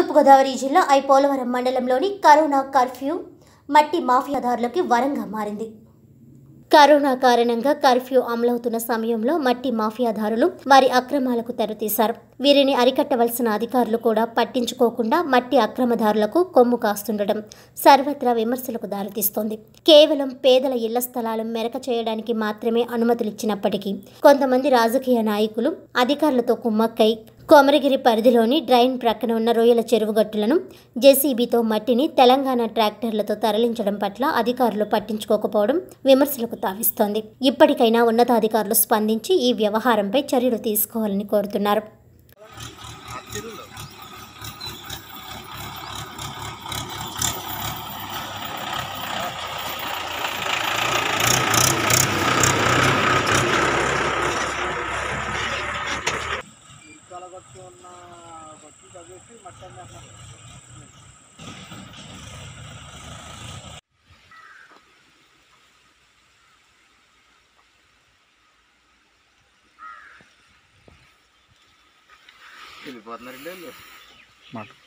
తూర్పుగోదావరి జిల్లా ఐ పోలవరం మండలంలోని corona curfew మట్టి మాఫియాదారులకి వరంగా మారింది కరోనా కారణంగా కర్ఫ్యూ అమలవుతున్న సమయంలో మట్టి మాఫియాదారులు వారి అక్రమాలకు తెరతీశారు వీరిని అరికట్టవలసిన అధికారులు కూడా పట్టించుకోకుండా మట్టి అక్రమదారులకు కొమ్ము కాస్తుండటం సర్వత్రా విమర్శలకు దారితీస్తోంది కేవలం పేదల ఇళ్ల స్థలాలు మెరక చేయడానికి మాత్రమే అనుమతులిచ్చినప్పటికీ కొంతమంది రాజకీయ నాయకులు అధికారులతో కుమ్మక్కై కోమరగిరి పరిధిలోని డ్రైన్ ప్రక్కన ఉన్న రొయ్యల చెరువుగట్టులను జేసీబీతో మట్టిని తెలంగాణ ట్రాక్టర్లతో తరలించడం పట్ల అధికారులు పట్టించుకోకపోవడం విమర్శలకు తావిస్తోంది ఇప్పటికైనా ఉన్నతాధికారులు స్పందించి ఈ వ్యవహారంపై చర్యలు తీసుకోవాలని కోరుతున్నారు కలగొట్టు ఉన్న బట్టి చదివేసి మట్టన్ని అట్లా వెళ్ళిపోతున్నారండి వాళ్ళు మాట